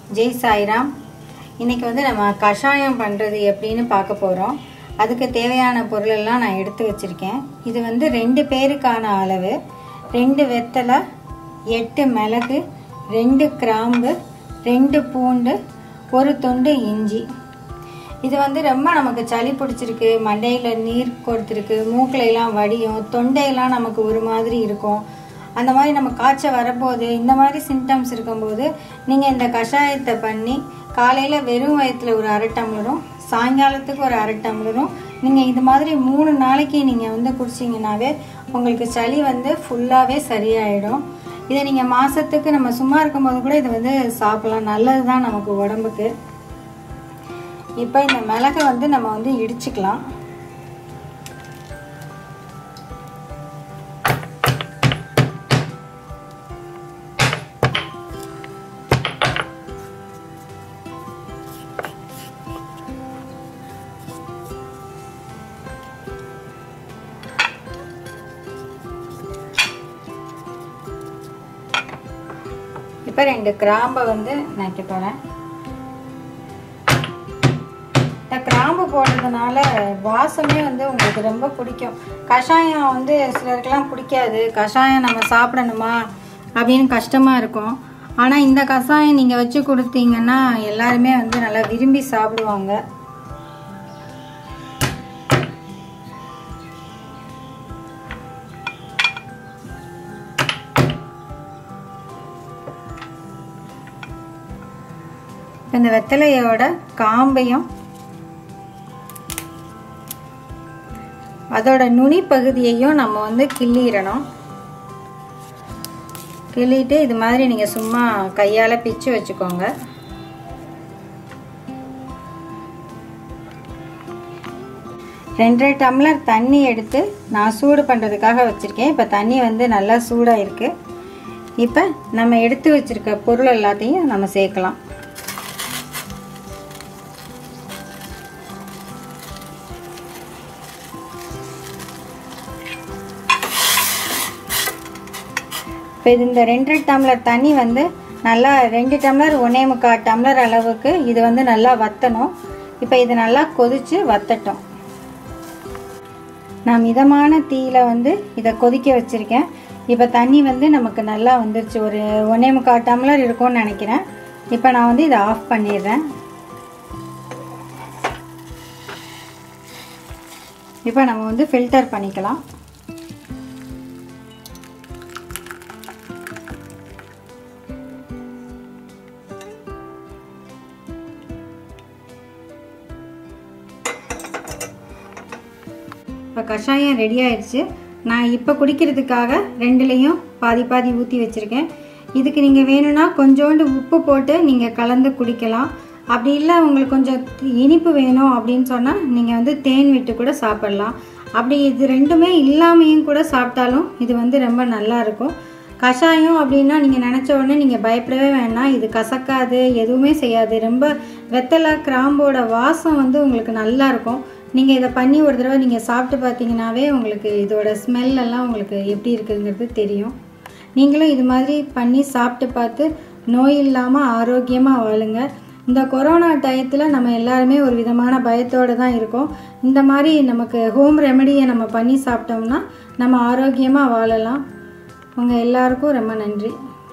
ஜெய் சாய்ராம் இன்னைக்கு வந்து நம்ம கஷாயம் பண்ணுறது எப்படின்னு பார்க்க போகிறோம் அதுக்கு தேவையான பொருளெல்லாம் நான் எடுத்து வச்சுருக்கேன் இது வந்து ரெண்டு பேருக்கான அளவு ரெண்டு வெத்தலை எட்டு மிளகு ரெண்டு கிராம்பு ரெண்டு பூண்டு ஒரு துண்டு இஞ்சி இது வந்து ரொம்ப நமக்கு சளி பிடிச்சிருக்கு மண்டையில் நீர் கொடுத்துருக்கு மூக்குல எல்லாம் வடியும் தொண்டையெல்லாம் நமக்கு ஒரு மாதிரி இருக்கும் அந்த மாதிரி நம்ம காய்ச்சல் வரப்போகுது இந்த மாதிரி சிம்டம்ஸ் இருக்கும்போது நீங்கள் இந்த கஷாயத்தை பண்ணி காலையில் வெறும் வயத்தில் ஒரு அரை டம்ளரும் சாயங்காலத்துக்கு ஒரு அரை டம்ளரும் நீங்கள் இது மாதிரி மூணு நாளைக்கு நீங்கள் வந்து குடிச்சிங்கனாவே உங்களுக்கு சளி வந்து ஃபுல்லாகவே சரியாயிடும் இதை நீங்கள் மாதத்துக்கு நம்ம சும்மா இருக்கும்போது கூட இதை வந்து சாப்பிடலாம் நல்லது தான் நமக்கு உடம்புக்கு இப்போ இந்த மிளகை வந்து நம்ம வந்து இடிச்சுக்கலாம் இப்போ ரெண்டு கிராம்பை வந்து நைக்க போகிறேன் இந்த கிராம்பு போடுறதுனால வாசமே வந்து உங்களுக்கு ரொம்ப பிடிக்கும் கஷாயம் வந்து சிலருக்கெல்லாம் பிடிக்காது கஷாயம் நம்ம சாப்பிடணுமா அப்படின்னு கஷ்டமாக இருக்கும் ஆனால் இந்த கஷாயம் நீங்கள் வச்சு கொடுத்தீங்கன்னா எல்லாருமே வந்து நல்லா விரும்பி சாப்பிடுவாங்க இந்த வெத்தலையோட காம்பையும் அதோட நுனி பகுதியையும் நம்ம வந்து கிள்ளிடணும் கிள்ளிட்டு இது மாதிரி நீங்கள் சும்மா கையால் பிச்சு வச்சுக்கோங்க ரெண்டரை டம்ளர் தண்ணி எடுத்து நான் சூடு பண்ணுறதுக்காக வச்சுருக்கேன் இப்போ தண்ணி வந்து நல்லா சூடாக இருக்குது இப்போ நம்ம எடுத்து வச்சுருக்க பொருள் எல்லாத்தையும் நம்ம சேர்க்கலாம் இப்போ இது இந்த ரெண்டரை டம்ளர் தண்ணி வந்து நல்லா ரெண்டு டம்ளர் ஒன்றே முக்கால் டம்ளர் அளவுக்கு இது வந்து நல்லா வற்றணும் இப்போ இது நல்லா கொதித்து வத்தட்டும் நான் மிதமான தீயில வந்து இதை கொதிக்க வச்சுருக்கேன் இப்போ தண்ணி வந்து நமக்கு நல்லா வந்துருச்சு ஒரு ஒன்றே முக்கால் டம்ளர் இருக்கும்னு நினைக்கிறேன் இப்போ நான் வந்து இதை ஆஃப் பண்ணிடுறேன் இப்போ நம்ம வந்து ஃபில்டர் பண்ணிக்கலாம் இப்போ கஷாயம் ரெடி ஆயிடுச்சு நான் இப்போ குடிக்கிறதுக்காக ரெண்டுலேயும் பாதி பாதி ஊற்றி வச்சுருக்கேன் இதுக்கு நீங்கள் வேணும்னா கொஞ்சோண்டு உப்பு போட்டு நீங்கள் கலந்து குடிக்கலாம் அப்படி இல்லை உங்களுக்கு கொஞ்சம் இனிப்பு வேணும் அப்படின்னு சொன்னால் நீங்கள் வந்து தேன் விட்டு கூட சாப்பிட்லாம் அப்படி இது ரெண்டுமே இல்லாமையும் கூட சாப்பிட்டாலும் இது வந்து ரொம்ப நல்லா இருக்கும் கஷாயம் அப்படின்னா நீங்கள் நினச்ச உடனே நீங்கள் பயப்படவே வேணாம் இது கசக்காது எதுவுமே செய்யாது ரொம்ப வெத்தலை கிராம்போட வாசம் வந்து உங்களுக்கு நல்லா இருக்கும் நீங்கள் இதை பண்ணி ஒரு தடவை நீங்கள் சாப்பிட்டு பார்த்தீங்கன்னாவே உங்களுக்கு இதோட ஸ்மெல் எல்லாம் உங்களுக்கு எப்படி இருக்குங்கிறது தெரியும் நீங்களும் இது மாதிரி பண்ணி சாப்பிட்டு பார்த்து நோய் இல்லாமல் ஆரோக்கியமாக வாழுங்க இந்த கொரோனா டயத்தில் நம்ம எல்லாருமே ஒரு விதமான பயத்தோடு தான் இருக்கோம் இந்த மாதிரி நமக்கு ஹோம் ரெமெடியை நம்ம பண்ணி சாப்பிட்டோம்னா நம்ம ஆரோக்கியமாக வாழலாம் உங்கள் எல்லாருக்கும் ரொம்ப நன்றி